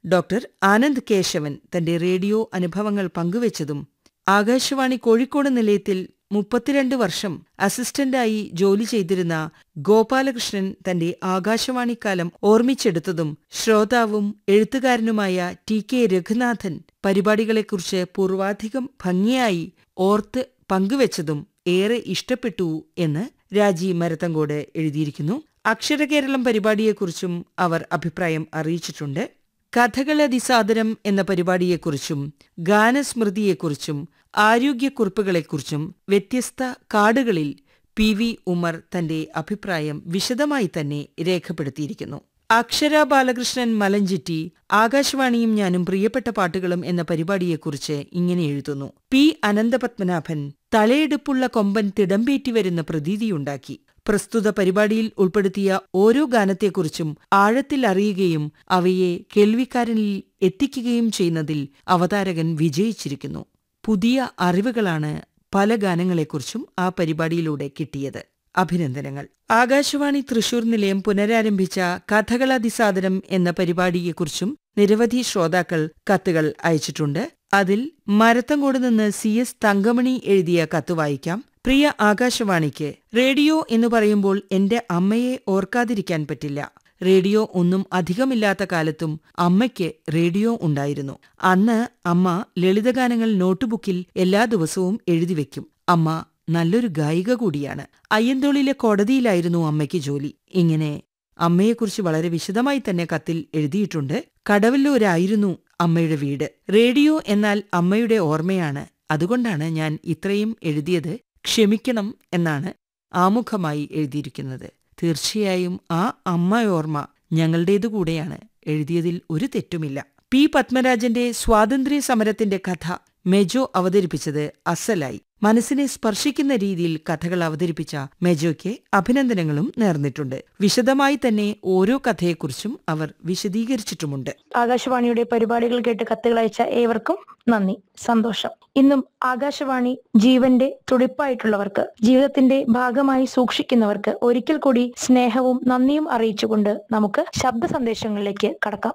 doctor Anand Keshavan തന്റെ radio അനുഭവങ്ങൾ പങ്കുവച്ചതും ആകാശവാണി കോഴിക്കോട് നിലയത്തിൽ മുപ്പത്തിരണ്ട് വർഷം അസിസ്റ്റന്റായി ജോലി ചെയ്തിരുന്ന ഗോപാലകൃഷ്ണൻ തന്റെ ആകാശവാണിക്കാലം ഓർമ്മിച്ചെടുത്തതും ശ്രോതാവും എഴുത്തുകാരനുമായ ടി കെ രഘുനാഥൻ പരിപാടികളെക്കുറിച്ച് പൂർവാധികം ഭംഗിയായി ഓർത്ത് പങ്കുവച്ചതും ഏറെ ഇഷ്ടപ്പെട്ടു എന്ന് രാജി മരത്തങ്കോട് എഴുതിയിരിക്കുന്നു അക്ഷരകേരളം പരിപാടിയെക്കുറിച്ചും അവർ അഭിപ്രായം അറിയിച്ചിട്ടുണ്ട് കഥകളതിസാദരം എന്ന പരിപാടിയെക്കുറിച്ചും ഗാനസ്മൃതിയെക്കുറിച്ചും ആരോഗ്യക്കുറിപ്പുകളെക്കുറിച്ചും വ്യത്യസ്ത കാർഡുകളിൽ പി വി ഉമർ തന്റെ അഭിപ്രായം വിശദമായി തന്നെ രേഖപ്പെടുത്തിയിരിക്കുന്നു അക്ഷര ബാലകൃഷ്ണൻ മലഞ്ചിറ്റി ആകാശവാണിയും ഞാനും പ്രിയപ്പെട്ട പാട്ടുകളും എന്ന പരിപാടിയെക്കുറിച്ച് ഇങ്ങനെ എഴുതുന്നു പി അനന്തപത്മനാഭൻ തലയെടുപ്പുള്ള കൊമ്പൻ തിടമ്പേറ്റി വരുന്ന പ്രതീതിയുണ്ടാക്കി പ്രസ്തുത പരിപാടിയിൽ ഉൾപ്പെടുത്തിയ ഓരോ ഗാനത്തെക്കുറിച്ചും ആഴത്തിൽ അറിയുകയും അവയെ കേൾവിക്കാരനിൽ എത്തിക്കുകയും ചെയ്യുന്നതിൽ അവതാരകൻ വിജയിച്ചിരിക്കുന്നു പുതിയ അറിവുകളാണ് പല ഗാനങ്ങളെക്കുറിച്ചും ആ പരിപാടിയിലൂടെ കിട്ടിയത് അഭിനന്ദനങ്ങൾ ആകാശവാണി തൃശൂർ നിലയം പുനരാരംഭിച്ച കഥകളതിസാദരം എന്ന പരിപാടിയെക്കുറിച്ചും നിരവധി ശ്രോതാക്കൾ കത്തുകൾ അയച്ചിട്ടുണ്ട് അതിൽ മരത്തങ്കോട് നിന്ന് സി എസ് തങ്കമണി എഴുതിയ കത്ത് വായിക്കാം പ്രിയ ആകാശവാണിക്ക് റേഡിയോ എന്ന് പറയുമ്പോൾ എന്റെ അമ്മയെ ഓർക്കാതിരിക്കാൻ പറ്റില്ല റേഡിയോ ഒന്നും അധികമില്ലാത്ത കാലത്തും അമ്മയ്ക്ക് റേഡിയോ ഉണ്ടായിരുന്നു അന്ന് അമ്മ ലളിതഗാനങ്ങൾ നോട്ടുബുക്കിൽ എല്ലാ ദിവസവും എഴുതിവെക്കും അമ്മ നല്ലൊരു ഗായിക കൂടിയാണ് അയ്യന്തോളിലെ കോടതിയിലായിരുന്നു അമ്മയ്ക്ക് ജോലി ഇങ്ങനെ അമ്മയെക്കുറിച്ച് വളരെ വിശദമായി തന്നെ കത്തിൽ എഴുതിയിട്ടുണ്ട് കടവല്ലൂരായിരുന്നു അമ്മയുടെ വീട് റേഡിയോ എന്നാൽ അമ്മയുടെ ഓർമ്മയാണ് അതുകൊണ്ടാണ് ഞാൻ ഇത്രയും എഴുതിയത് ക്ഷമിക്കണം എന്നാണ് ആമുഖമായി എഴുതിയിരിക്കുന്നത് തീർച്ചയായും ആ അമ്മയോർമ്മ ഞങ്ങളുടേതു കൂടെയാണ് എഴുതിയതിൽ ഒരു തെറ്റുമില്ല പി പത്മരാജന്റെ സ്വാതന്ത്ര്യ സമരത്തിന്റെ കഥ മെജോ അവതരിപ്പിച്ചത് അസലായി മനസ്സിനെ സ്പർശിക്കുന്ന രീതിയിൽ കഥകൾ അവതരിപ്പിച്ച മെജോയ്ക്ക് അഭിനന്ദനങ്ങളും നേർന്നിട്ടുണ്ട് വിശദമായി തന്നെ ഓരോ കഥയെക്കുറിച്ചും അവർ വിശദീകരിച്ചിട്ടുമുണ്ട് ആകാശവാണിയുടെ പരിപാടികൾ കേട്ട് കത്തുകൾ അയച്ച ഏവർക്കും നന്ദി സന്തോഷം ഇന്നും ആകാശവാണി ജീവന്റെ തുടിപ്പായിട്ടുള്ളവർക്ക് ജീവിതത്തിന്റെ ഭാഗമായി സൂക്ഷിക്കുന്നവർക്ക് ഒരിക്കൽ കൂടി സ്നേഹവും നന്ദിയും അറിയിച്ചുകൊണ്ട് നമുക്ക് ശബ്ദ സന്ദേശങ്ങളിലേക്ക് കടക്കാം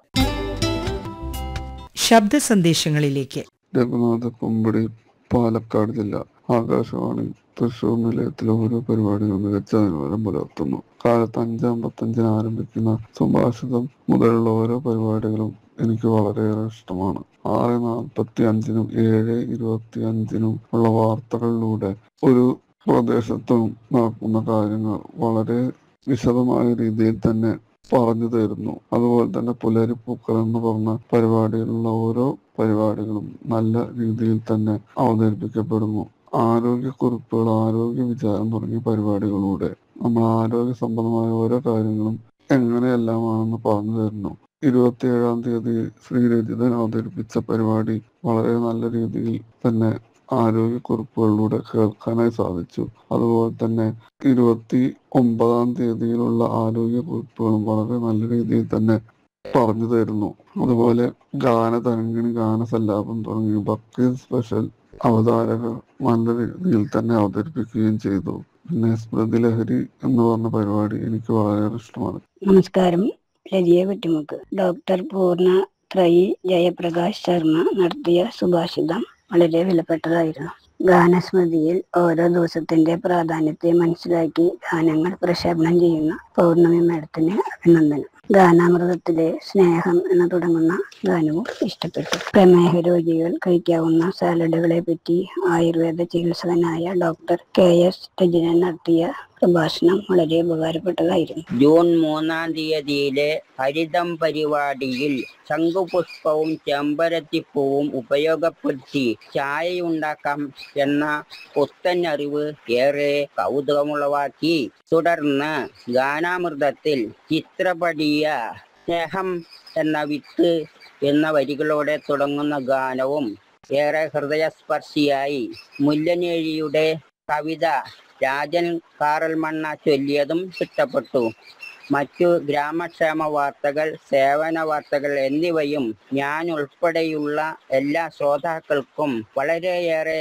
ശബ്ദ സന്ദേശങ്ങളിലേക്ക് രഘുനാഥ കുമ്പടി പാലക്കാട് ജില്ല ആകാശവാണി തൃശൂർ നിലയത്തിലെ ഓരോ പരിപാടികളും മികച്ച നിലവാരം പുലർത്തുന്നു കാലത്ത് അഞ്ചാമ്പത്തഞ്ചിന് ആരംഭിക്കുന്ന സുഭാഷിതം മുതലുള്ള ഓരോ പരിപാടികളും എനിക്ക് വളരെയേറെ ഇഷ്ടമാണ് ആറ് നാൽപ്പത്തി അഞ്ചിനും ഏഴ് ഇരുപത്തി അഞ്ചിനും ഉള്ള വാർത്തകളിലൂടെ ഒരു പ്രദേശത്തും നടക്കുന്ന കാര്യങ്ങൾ വളരെ വിശദമായ രീതിയിൽ തന്നെ പറഞ്ഞു തരുന്നു അതുപോലെ തന്നെ പുലരിപ്പൂക്കൾ എന്ന് പറഞ്ഞ പരിപാടിയിലുള്ള ഓരോ പരിപാടികളും നല്ല രീതിയിൽ തന്നെ അവതരിപ്പിക്കപ്പെടുന്നു ആരോഗ്യക്കുറിപ്പുകൾ ആരോഗ്യ വിചാരം തുടങ്ങിയ പരിപാടികളിലൂടെ നമ്മൾ ആരോഗ്യ സംബന്ധമായ ഓരോ കാര്യങ്ങളും എങ്ങനെയെല്ലാമാണെന്ന് പറഞ്ഞു തരുന്നു ഇരുപത്തിയേഴാം തീയതി ശ്രീരജിതൻ അവതരിപ്പിച്ച പരിപാടി വളരെ നല്ല രീതിയിൽ തന്നെ ആരോഗ്യക്കുറിപ്പുകളിലൂടെ കേൾക്കാനായി സാധിച്ചു അതുപോലെ തന്നെ ഇരുപത്തി ഒമ്പതാം തീയതിയിലുള്ള ആരോഗ്യക്കുറിപ്പുകളും വളരെ നല്ല രീതിയിൽ തന്നെ പറഞ്ഞു തരുന്നു അതുപോലെ ഗാനതരംഗിണി ഗാനസല്ലാപം തുടങ്ങിയ ഭക്തി സ്പെഷ്യൽ അവതാരകർ നല്ല രീതിയിൽ തന്നെ അവതരിപ്പിക്കുകയും ചെയ്തു പിന്നെ സ്മൃതി ലഹരി എന്ന് പറഞ്ഞ പരിപാടി എനിക്ക് വളരെ ഇഷ്ടമാണ് നമസ്കാരം ലതിയ കുറ്റിമുക്ക് ഡോക്ടർ പൂർണ്ണ ത്രയി ജയപ്രകാശ് ശർമ്മ നടത്തിയ സുഭാഷിതം വളരെ വിലപ്പെട്ടതായിരുന്നു ഗാനസ്മൃതിയിൽ ഓരോ ദിവസത്തിന്റെ പ്രാധാന്യത്തെ മനസ്സിലാക്കി ഗാനങ്ങൾ പ്രക്ഷേപണം ചെയ്യുന്ന പൗർണമി മേഡത്തിന് അഭിനന്ദനം ഗാനാമൃതത്തിലെ സ്നേഹം എന്ന് തുടങ്ങുന്ന ഗാനവും ഇഷ്ടപ്പെട്ടു പ്രമേഹ രോഗികൾ കഴിക്കാവുന്ന സാലഡുകളെ പറ്റി ആയുർവേദ ചികിത്സകനായ ഡോക്ടർ കെ എസ് രജനൻ നടത്തിയ പ്രഭാഷണം വളരെ ഉപകാരപ്പെട്ടതായിരുന്നു ജൂൺ മൂന്നാം തീയതിയിലെ ഹരിതം പരിപാടിയിൽ ശംഖുപുഷ്പവും ചെമ്പരത്തിപ്പൂവും ഉപയോഗപ്പെടുത്തി ചായയുണ്ടാക്കാം എന്ന പുത്തൻ അറിവ് ഏറെ കൗതുകമുളവാക്കി തുടർന്ന് ഗാനാമൃതത്തിൽ ചിത്രപടിയ സ്നേഹം എന്ന വിത്ത് എന്ന വരികളോടെ തുടങ്ങുന്ന ഗാനവും ഏറെ ഹൃദയസ്പർശിയായി മുല്ലനേഴിയുടെ കവിത രാജൻ കാറൽമണ്ണ ചൊല്ലിയതും ഇഷ്ടപ്പെട്ടു മറ്റു ഗ്രാമക്ഷേമ വാർത്തകൾ സേവന വാർത്തകൾ എന്നിവയും ഞാൻ ഉൾപ്പെടെയുള്ള എല്ലാ ശ്രോതാക്കൾക്കും വളരെയേറെ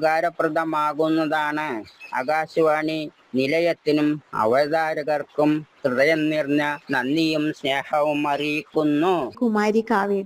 ഉപകാരപ്രദമാകുന്നതാണ് ആകാശവാണി നിലയത്തിനും അവതാരകർക്കും ഹൃദയം നിറഞ്ഞ നന്ദിയും സ്നേഹവും അറിയിക്കുന്നു കുമാരി കാവ്യ